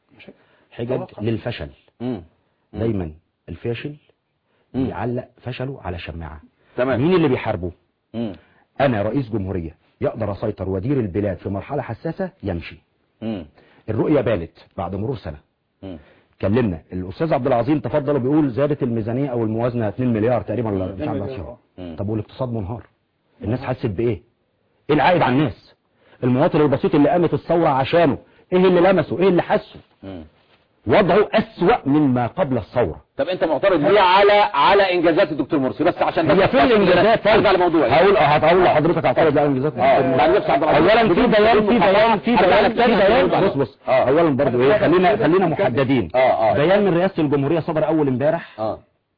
حجج للفشل مم. دايما الفاشل مم. بيعلق فشله على شماعه تمام مين اللي بيحاربه مم. انا رئيس جمهوريه يقدر اسيطر وادير البلاد في مرحله حساسه يمشي مم. الرؤيه بانت بعد مرور سنه مم. كلمنا الاستاذ عبد العظيم تفضل وبيقول زادت الميزانيه او الموازنه 2 مليار تقريبا ولا مش عارف مليار. أكثر. طب والاقتصاد منهار الناس حست بايه ايه العائد على الناس المواطن البسيط اللي قامت الثوره عشانه ايه اللي لمسه ايه اللي حسه مم. وضعه اسوأ مما قبل الثوره طب انت معترض ليه على على انجازات الدكتور مرسي بس عشان هي فين الانجازات ارجع لموضوع هقول هقول لحضرتك اعترض على الانجازات اه بعد نفس عبد العزيز اولا في بيان في بيان في بيان في بيان بص بص اه. اولا برضه ايه خلينا خلينا محددين اه، اه. بيان من رئاسه الجمهوريه صدر اول امبارح اه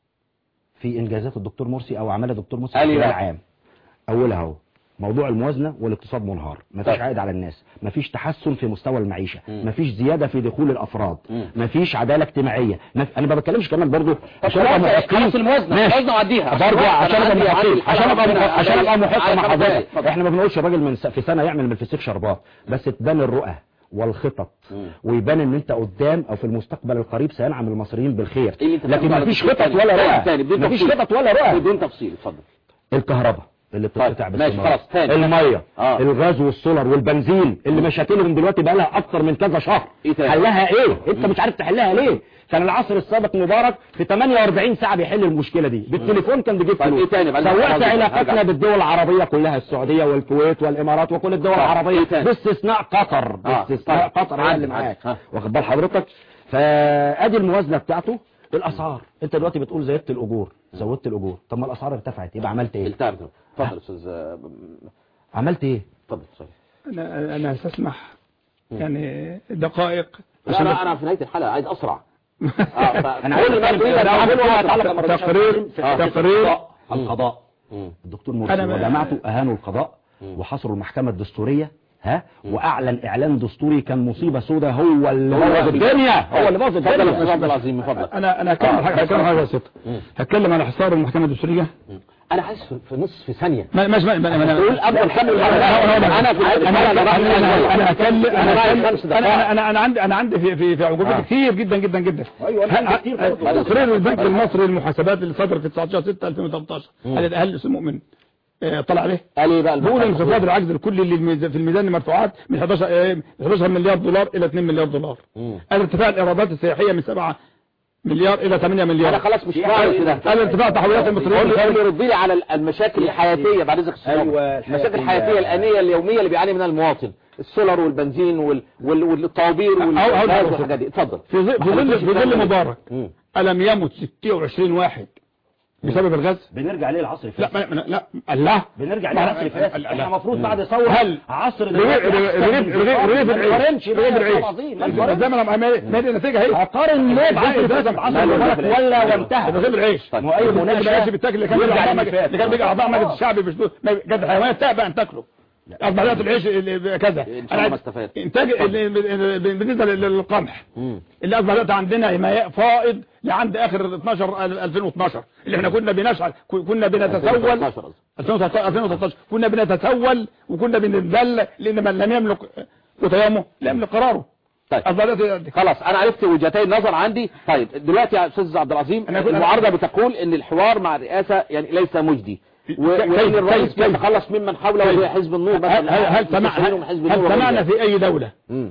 في انجازات الدكتور مرسي او اعمال الدكتور مرسي قال في إيه خلال بقى؟ العام اولها اهو موضوع الموازنه والاقتصاد منهار مفيش طب. عائد على الناس مفيش تحسن في مستوى المعيشه مم. مفيش زياده في دخول الافراد مم. مفيش عداله اجتماعيه مف... انا ما بتكلمش كمان برضه عشان ابقى خلاص، محقين خلاص الموازنة، ماشي. الموازنة وعديها. برضه عشان عشان ابقى عندي- محقين عندي عشان ابقى حلقة محق- عشان ابقى عندي- محق عندي مع خمس دقايق. حضرتك اتفضل. احنا ما بنقولش الراجل من س... في سنه يعمل من الفسيخ شربات بس تبان الرؤى والخطط مم. ويبان ان انت قدام او في المستقبل القريب سينعم المصريين بالخير ايه اللي انت لكن بتقوله على مفيش الدكتور خطط تاني؟ ولا تاني- رؤى تاني، بدون مفيش تفصيل. خطط ولا رؤى بدون تفصيل اتفضل الكهرباء اللي بتتقطع طيب، ماشي، باستمرار خلاص، تاني. الميه آه. الغاز والسولر والبنزين اللي مشاكلهم دلوقتي بقى لها اكتر من كذا شهر إيه تاني؟ حلها ايه انت مش عارف تحلها ليه كان العصر السابق مبارك في 48 ساعه بيحل المشكله دي بالتليفون كان بيجيب طيب، فلوس إيه تاني بعد سوقت الحوار دي؟ علاقاتنا هرجع. بالدول العربيه كلها السعوديه والكويت والامارات وكل الدول طيب، العربيه إيه تاني؟ باستثناء قطر آه، باستثناء طيب. قطر هي اللي عادي، معاك عادي. واخد بال حضرتك فادي الموازنه بتاعته الاسعار انت دلوقتي بتقول زودت الاجور زودت الاجور طب ما الاسعار ارتفعت يبقى عملت ايه التعب اتفضل استاذ آه، عملت ايه اتفضل صحيح انا انا هستسمح يعني دقائق لا انا انا في نهايه الحلقه عايز اسرع اه انا عايز كل ما أتكلم- تريد ان أنا عايز اعمله أتكلم هتعلق على مرة تقرير آه. تقرير القضاء مم. الدكتور مرسي أنا ما- وجماعته اهانوا القضاء وحصروا المحكمة الدستورية ها واعلن اعلان دستوري كان مصيبة سوداء هو اللي بوظ الدنيا هو اللي بوظ اتفضل يا استاذ الدنيا عبد العظيم من فضلك انا انا هتكلم على حاجه هتكلم على حاجه بسيطه هتكلم على حصار المحكمه الدستوريه انا حاسس في- في نصف ثانيه ما مش ما ما انا تقول قبل نكمل انا الحلقه انا في انا الحلقه انا انا انا هتكلم انا انا معايا هتكلم- خمس دقائق انا انا انا عندي انا عندي في في في عقوبات آه. كتير جدا جدا جدا أيوة، أنا عندي كتير برضه. تقرير البنك المصري للمحاسبات اللي صدر في 19 6 2013 هل اهل السوق مؤمن آه، طلع عليه قال ايه بقى بيقول المحاسب؟ انخفاض العجز الكلي للميز- في الميزان المرفوعات من 11 آه، من 11 مليار دولار الى 2 مليار دولار مم. قال ارتفاع الايرادات السياحيه من 7 مليار الى 8 مليار انا خلاص مش فاهم كده قال ارتفاع تحويلات قول لي المصريين قول لي رد لي على المشاكل الحياتيه بعد اذنك استاذ أيوة، عمر. المشاكل الحياتية. الحياتيه الانيه اليوميه اللي بيعاني منها المواطن السولر والبنزين وال... وال... والطوابير أو- أو- والغاز أو- والحاجات دي اتفضل في ظل في ظل في ظل مبارك مم. ألم يمت 26 واحد بسبب الغاز بنرجع ليه العصر لا الفاسد ما- ما- لا الله بنرجع ما- ليه العصر الفاسد لا. احنا المفروض بعد ثورة هل عصر رغيف دلوقتي أحسن رغيف من رغيف رغيف ما العيش نقارنش بقى رغيف يا العيش عظيم، ما نقارنش. زي ما انا ما ما دي النتيجه اهي هقارن ليه بعصر الفاسد بعصر مبارك ولا وانتهى رغيف العيش طيب. ما هو اي العيش مناقشه بالتاكل اللي كان بيجي يرجع اعضاء للي مجلس- فات اللي كان بيجي اعضاء مجلس الشعب بيشتغل كانت الحيوانات تأبى ان تاكله اصبح دلوقتي العيش اللي كذا إن شاء الله ما استفاد. انتاج بالنسبه للقمح مم. اللي اصبح دلوقتي عندنا ماء فائض لعند اخر 12 2012 اللي احنا كنا بنشعل كنا بنتسول 2013 قصدي. 2013 2013 كنا بنتسول وكنا بنذل لان من لم يملك قيامه لا يملك قراره طيب أصبح دلوقتي خلاص انا عرفت وجهتي النظر عندي طيب دلوقتي يا استاذ عبد العظيم أنا أقول- المعارضه بتقول ان الحوار مع الرئاسه يعني ليس مجدي و- كيف- وان كيف- الرئيس كيف- بيتخلص ممن حوله كيف؟ وهي حزب النور هل هل هل سمع مستشارين هل, من حزب هل النور سمعنا وغيره. في اي دولة مم.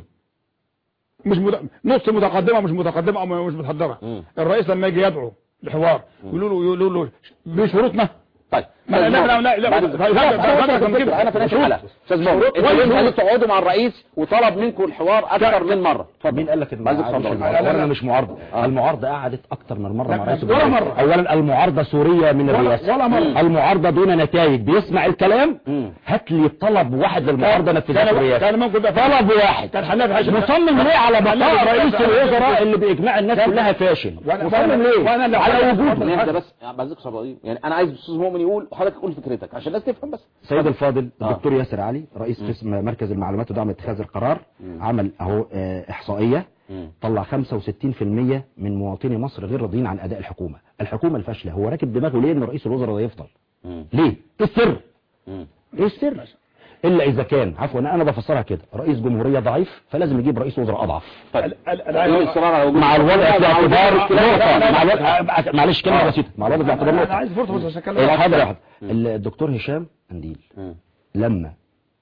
مش مد... نص متقدمة مش متقدمة او مش متحضرة مم. الرئيس لما يجي يدعو لحوار يقولوا له يقولوا له بشروطنا طيب ما- لا- لا- لا- لا- بعد- لا- لا، لا- بس لا- هو لا- كده لا- كده. انا في نفس الحلقه استاذ مؤمن شروط- انتوا شروط- ليه تقعدوا مع الرئيس وطلب منكم الحوار اكثر من مره مين قال لك ان عايز معلش اتفضل. المعارضة؟ لا- لا- اولا لا. مش معارضه المعارضه قعدت اكتر من مره لا، مع رئيس ولا الجمهورية. مرة. اولا المعارضه سوريه من ولا- الرئاسه ولا مرة. المعارضه دون نتائج بيسمع الكلام مم. هات لي طلب واحد للمعارضه نفذها في كان الرئاسه كان ممكن يبقى طلب واحد كان حلها في عشان مصمم ليه على بقاء رئيس الوزراء اللي باجماع الناس كلها فاشل وأنا- مصمم وأنا- ليه وأنا اللي على عايز- وجوده نهدى بس بعزك صبرين يعني انا عايز الاستاذ مؤمن يقول وحضرتك قول فكرتك عشان الناس تفهم بس سيد الفاضل آه. الدكتور ياسر علي رئيس قسم مركز المعلومات ودعم اتخاذ القرار عمل اهو آه، احصائيه مم. طلع 65% من مواطني مصر غير راضيين عن اداء الحكومه الحكومه الفاشله هو راكب دماغه ليه ان رئيس الوزراء ده يفضل مم. ليه ايه السر مم. ايه السر الا اذا كان عفوا انا بفسرها كده رئيس جمهوريه ضعيف فلازم يجيب رئيس وزراء اضعف طيب ال- ال- ايه الاصرار على وجود مع الوضع في مع وجود اعتبار اختلاف- نقطه لا، لا، مع لا. الوضع آه، معلش كلمه بسيطه مع الوضع في اعتبار انا نقطه عايز فرصة بس عشان إيه، اتكلم حاضر يا حاضر. الدكتور هشام قنديل مم. لما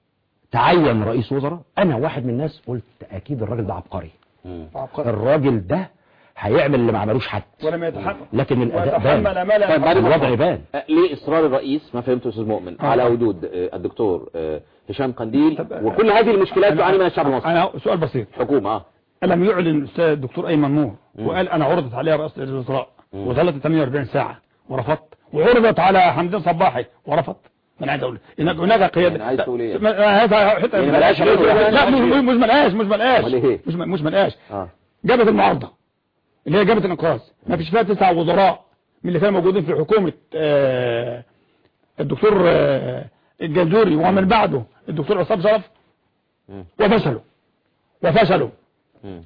تعين رئيس وزراء انا واحد من الناس قلت اكيد الراجل ده عبقري مم. الراجل ده هيعمل اللي ما عملوش حد ولم يتحمل لكن الاداء ويتحمل بان ما لا طيب بعد الوضع الوضع بان أه، ليه اصرار الرئيس ما فهمته استاذ مؤمن آه. على وجود آه، الدكتور آه، هشام قنديل طب، آه، وكل هذه المشكلات تعاني منها الشعب المصري انا سؤال بسيط حكومه اه لم يعلن الاستاذ الدكتور ايمن نور وقال انا عرضت عليها رئاسه الوزراء وظلت 48 ساعه ورفضت وعرضت على حمدين صباحي ورفض ما انا عايز اقول هناك هناك قياده يعني عايز تقول إيه؟ ما- هذا حته يعني ملهاش علاقة. لا مش مش مش ملقاش مش ملقاش أمال إيه؟ مش مش ملقاش اه جابت المعارضه اللي هي جابت الانقاذ ما فيش فيها تسع وزراء من اللي كانوا موجودين في حكومه آه، الدكتور آه، الجنزوري ومن بعده الدكتور عصام شرف مم. وفشلوا وفشلوا مم.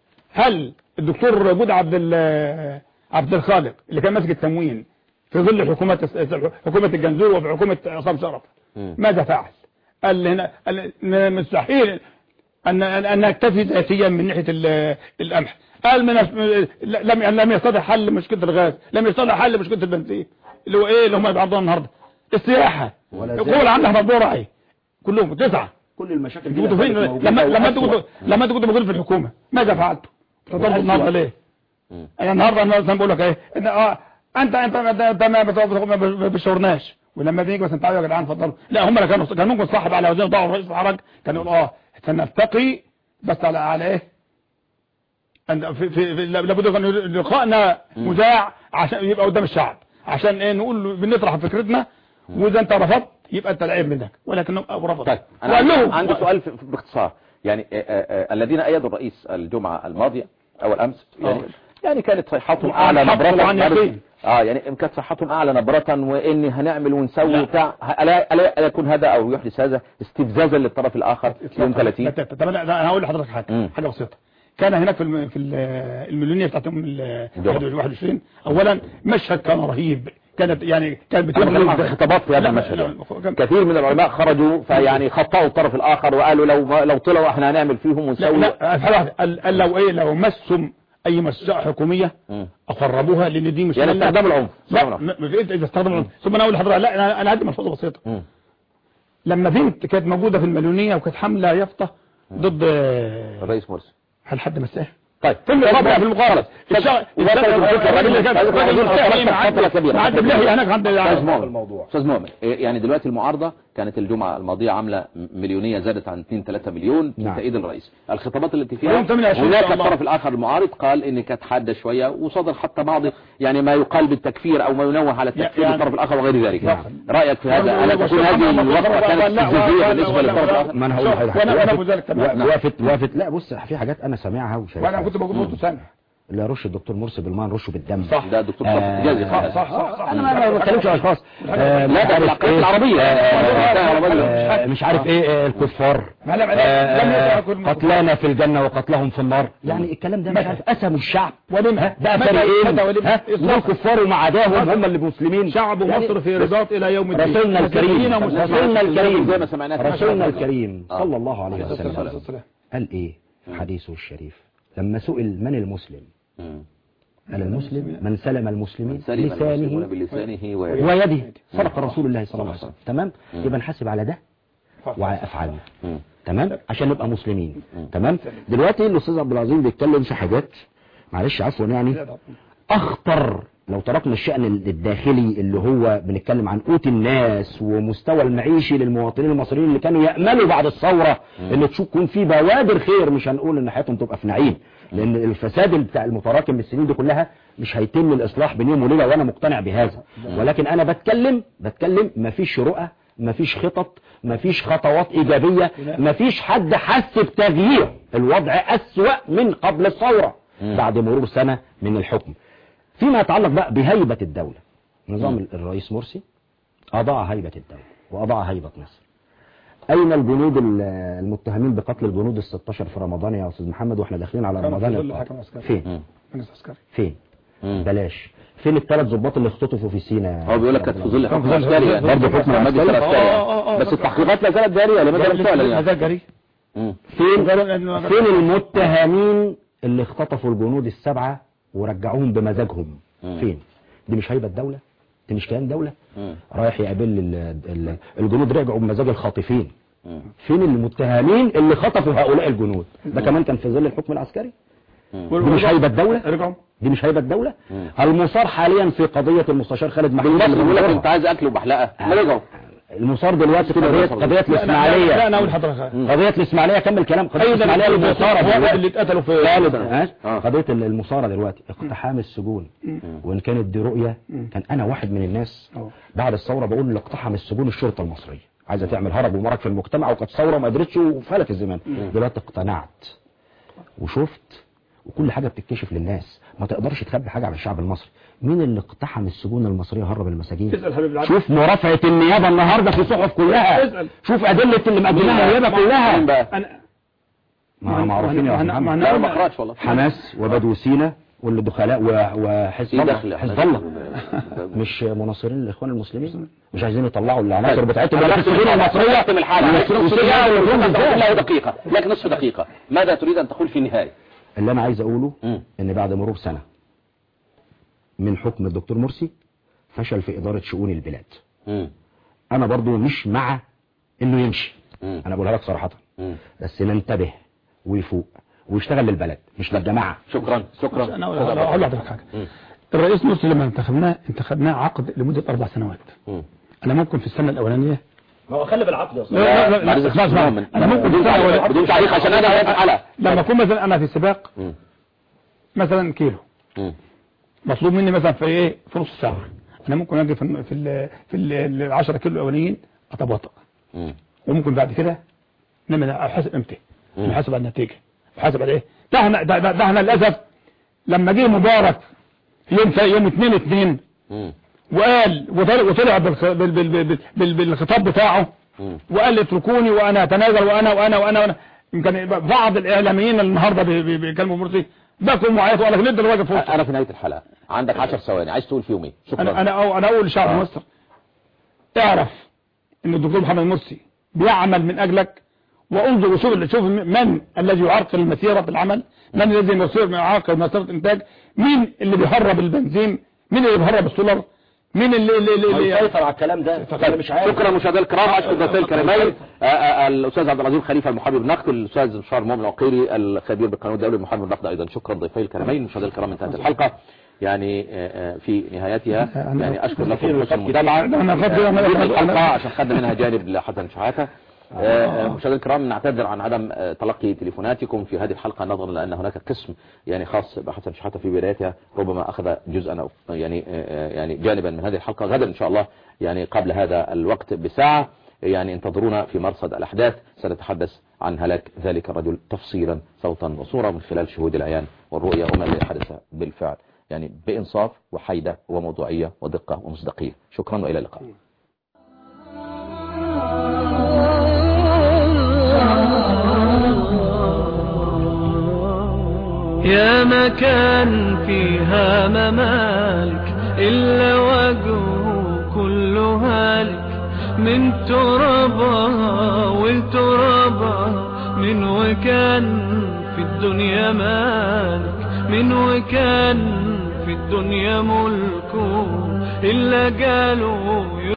هل الدكتور جود عبد ال- عبد الخالق اللي كان ماسك التموين في ظل حكومة حكومة الجنزور وفي حكومة عصام شرف مم. ماذا فعل؟ قال هنا قال إن مستحيل أن أن أن نكتفي ذاتيا من ناحية ال- القمح قال من لم لم يستطع حل مشكلة الغاز لم يستطع حل مشكلة البنزين اللي هو ايه اللي هم بيعرضوها النهارده السياحه ولا القوى زال. العامه مدبوره اهي كلهم تسعه كل المشاكل انتوا كنتوا فين لما لما انتوا كنتوا لما انتوا كنتوا موجودين في الحكومه ماذا فعلتوا؟ تضربوا النهارده ليه؟ مم. انا النهارده انا مثلا بقول لك ايه ان اه انت انت انت انت ما بت- ما ما بتشورناش ولما بنيجي مثلا تعالوا يا جدعان اتفضلوا لا هم اللي كانوا كان ممكن صاحب على وزير ضاعوا رئيس الحرج كان يقول اه سنلتقي بس على على ايه؟ أن في في في- لابد ان لقائنا مذاع عشان يبقى قدام الشعب عشان ايه نقول بنطرح فكرتنا واذا انت رفضت يبقى انت العيب منك ولكن ابو رفض طيب انا وقال عندي, لهم عندي سؤال في- في- باختصار يعني آه، آه، آه، الذين ايدوا الرئيس الجمعه الماضيه او الامس يعني يعني كانت صيحتهم اعلى عن حق نبره وعن يقين. اه يعني كانت صيحتهم اعلى نبره وان هنعمل ونسوي لا. وبتاع الا الا ألا يكون هذا او يحدث هذا استفزازا للطرف الاخر يوم 30 طب انا انا هقول لحضرتك حاجه مم. حاجه بسيطه كان هناك في الم... في ال- المليونيه بتاعت يوم ال الجمعة. 21 اولا مشهد كان رهيب كانت يعني كانت انا بتكلم عن بتبقى خطابات في هذا لا، المشهد لا، يعني. كان- كثير من العلماء خرجوا فيعني خطأوا الطرف الاخر وقالوا لو لو طلعوا احنا هنعمل فيهم لا ونسوي لا حاجة- قال قال لو ايه لو مسهم اي مساء حكوميه مم. اخربوها لان دي مش يعني استخدام العنف لا استخدام العنف. م- م- انت اذا استخدم العنف ثم انا اقول لحضرتك لا انا انا هدي ملحوظه بسيطه مم. لما بنت كانت موجوده في المليونيه وكانت حامله يافطه ضد الرئيس مرسي هل حد مساها طيب في المقابله في المقابله الشغل الراجل اللي كان الراجل اللي كان معدي معدي بلهي هناك عند استاذ مؤمن الموضوع. استاذ مؤمن إيه يعني دلوقتي المعارضه كانت الجمعه الماضيه عامله مليونيه زادت عن 2 3 مليون في نعم. تأييد الرئيس الخطابات التي فيها يوم 28 هناك إن شاء الله. الطرف الاخر المعارض قال ان كانت حاده شويه وصدر حتى بعض يعني ما يقال بالتكفير او ما ينوه على التكفير يعني- بالطرف الاخر وغير ذلك نعم. رايك في هذا ولا- الا ولا- تكون ولا- هذه ولا- الوقفه ولا- كانت ولا- استفزازيه ولا- بالنسبه ولا- للطرف ولا- الاخر ما انا هقول شوف، لحضرتك وانا انا وقفت- بذلك تمام وقفت وقفت لا بص في حاجات انا سامعها وشايفها وانا كنت موجود برضه سامع اللي يرش الدكتور مرسي بالماء نرشه بالدم صح. ده دكتور آه، صفر جازي صح خالص صح صح صح انا ما ما بتكلمش على اشخاص آه، لا ده مش عارف بالعقلية إيه، العربية. آه، مش عارف ايه آه، الكفار ما لا- ما لا- آه، لم آه، يكن- قتلانا في الجنة وقتلهم في النار يعني الكلام ده مش متى؟ عارف قسموا الشعب ولما بقى متى- فريقين متى ولما؟ ها دول كفار وما عداهم هم اللي مسلمين شعب يعني مصر في رباط الى يوم الدين رسولنا الكريم مسيحيين ومسلمين. رسولنا الكريم زي ما سمعناك رسولنا الكريم آه. صلى الله عليه عليه الصلاة وسلم والسلام. قال ايه في حديثه الشريف لما سئل من المسلم مم. قال المسلم من سلم المسلمين سلم المسلمون لسانه بلسانه ويده ويده صدق رسول الله صلى الله عليه وسلم تمام يبقى نحاسب على ده وعلى افعالنا مم. تمام عشان نبقى مسلمين تمام دلوقتي الاستاذ عبد العظيم بيتكلم في حاجات معلش عفوا يعني اخطر لو تركنا الشأن الداخلي اللي هو بنتكلم عن قوت الناس ومستوى المعيشي للمواطنين المصريين اللي كانوا يأملوا بعد الثورة ان تكون في بوادر خير مش هنقول ان حياتهم تبقى في نعيم لان الفساد بتاع المتراكم من السنين دي كلها مش هيتم الاصلاح بين يوم وليله وانا مقتنع بهذا ولكن انا بتكلم بتكلم مفيش رؤى مفيش خطط مفيش خطوات ايجابيه مفيش حد حس بتغيير الوضع اسوأ من قبل الثوره بعد مرور سنه من الحكم فيما يتعلق بقى بهيبه الدوله نظام الرئيس مرسي اضاع هيبه الدوله واضاع هيبه مصر اين الجنود ال- المتهمين بقتل الجنود ال 16 في رمضان يا استاذ محمد واحنا داخلين على كانوا في رمضان ظل القادم؟ حكم عسكري. فين مجلس عسكري فين مم. بلاش فين الثلاث ضباط اللي اختطفوا في سينا هو بيقول لك كانت في ظل كان حكم في ظل- عسكري يعني. برضه برضه حكم حكم المجلس عسكري. العسكري آه، آه، آه، يعني. بس بس- التحقيقات لا زالت جاريه لماذا لم تعلن يعني هذا جري مم. فين قالوا إنه- فين المتهمين اللي اختطفوا الجنود السبعة ورجعوهم بمزاجهم مم. فين دي مش هيبة دولة دي مش كيان دولة مم. رايح يقابل ال- ال- الجنود رجعوا بمزاج الخاطفين مم. فين المتهمين اللي خطفوا هؤلاء الجنود ده كمان كان في ظل الحكم العسكري دي مش هيبة دولة رجعوا دي مش هيبة دولة مم. المصار حاليا في قضية المستشار خالد محمود بالمصري اللي بيقول لك بينظرها. انت عايز اكل وبحلقه ما رجعوا المصار دلوقتي كده قضية الرسول. قضية لا انا الاسماعيلية اقول لحضرتك قضية الاسماعيلية كمل كلام قضية ايضا الاسماعيلية المصارة الواحد دلوقتي. اللي اتقتلوا في خالد آه. ها؟ قضية المصارة دلوقتي اقتحام السجون وان كانت دي رؤية كان انا واحد من الناس أوه. بعد الثورة بقول اللي اقتحم السجون الشرطة المصرية عايزة تعمل هرب ومرض في المجتمع وكانت ثورة وما قدرتش وفلت الزمان دلوقتي اقتنعت وشفت وكل حاجة بتتكشف للناس ما تقدرش تخبي حاجة عن الشعب المصري مين اللي اقتحم السجون المصرية هرب المساجين اسال حبيب العبد شوف مرافعة النيابة النهاردة في صحف كلها اسأل. شوف أدلة اللي مقدمها النيابة مين كلها بقى انا ما معروفين يا ما- أستاذ ما- محمد. ما- لا ما قراتش والله حماس وبدو سينا واللي دخلاء و- وحزب في الله دخل حزب الله مش مناصرين للاخوان المسلمين مش عايزين يطلعوا العناصر بتاعتهم انا ولا في بختم السجون الحلقه المصريه بختم الحلقه وفي نصف السجون دقيقه المصرية له بالذات. دقيقه لك نصف دقيقه ماذا تريد ان تقول في النهايه اللي انا عايز اقوله مم. ان بعد مرور سنه من حكم الدكتور مرسي فشل في اداره شؤون البلاد مم. انا برضو مش مع انه يمشي مم. انا بقولها لك صراحة مم. بس ننتبه ويفوق ويشتغل للبلد مش للجماعة شكرا شكرا انا أقول- اقول لحضرتك حاجه مم. الرئيس مرسي لما انتخبناه انتخبناه عقد لمده اربع سنوات مم. انا ممكن في السنه الاولانيه ما هو خلي بالعقل يا لا لا لا, معلش لا اسمع اسمع من- انا ممكن في بدون السنه تعليق- الأولانية- بدون تعليق عشان انا هذه الحلقه لما اكون مثلا انا في سباق مم. مثلا كيلو مم. مطلوب مني مثلا في ايه في نص ساعه انا ممكن اجي في ال في ال في ال 10 كيلو الاولانيين اتباطأ مم. وممكن بعد كده نعمل حسب امتى مم. نحاسب على النتيجه نحاسب على ايه ده احنا ده, ده, ده احنا للاسف لما جه مبارك يوم يوم 2 2 مم. وقال وطلع, وطلع بالخ... بال... بال... بال... بال... بالخطاب بتاعه مم. وقال اتركوني وانا اتنازل وانا وانا وانا وانا يمكن بعض الاعلاميين النهارده بي- بي- بيكلموا مرسي بكوا معيط وقال لك نقدر واقف فرصه انا في نهايه الحلقه عندك 10 ثواني عايز تقول فيهم ايه شكرا انا انا أو انا اقول لشعب آه. مصر اعرف ان الدكتور محمد مرسي بيعمل من اجلك وانظر وشوف شوف من الذي يعرقل المسيره بالعمل من الذي يصير يعرقل مسيره الانتاج مين اللي بيهرب البنزين مين اللي بيهرب السولار مين اللي اللي, اللي, اللي يسيطر على الكلام ده انا مش عارف شكرا مشاهدينا الكرام اشكر ضيفي الكريمين آه، آه، الاستاذ عبد العزيز خليفه المحامي بالنقد الاستاذ بشار مؤمن العقيري الخبير بالقانون الدولي المحامي بالنقد ايضا شكرا ضيفي الكريمين مشاهدينا الكرام انتهت الحلقه يعني آه، آه، في نهايتها أنا- يعني اشكر لكم حسن المتابعه أنا فاضي- أنا- آه، أنا- الحلقه عشان خدنا منها جانب لحسن شحاته آه، آه، مشاهدينا الكرام نعتذر عن عدم آه، تلقي تليفوناتكم في هذه الحلقه نظرا لان هناك قسم يعني خاص بحسن شحاته في بدايتها ربما اخذ جزءا او يعني آه، آه، يعني جانبا من هذه الحلقه غدا ان شاء الله يعني قبل هذا الوقت بساعه يعني انتظرونا في مرصد الاحداث سنتحدث عن هلاك ذلك الرجل تفصيلا صوتا وصوره من خلال شهود العيان والرؤيه وما الذي حدث بالفعل يعني بانصاف وحيده وموضوعيه ودقه ومصداقيه شكرا والى اللقاء يا مكان فيها ممالك إلا وجهه كل هالك من ترابها ولترابها من وكان في الدنيا مالك من وكان في الدنيا ملكه إلا قالوا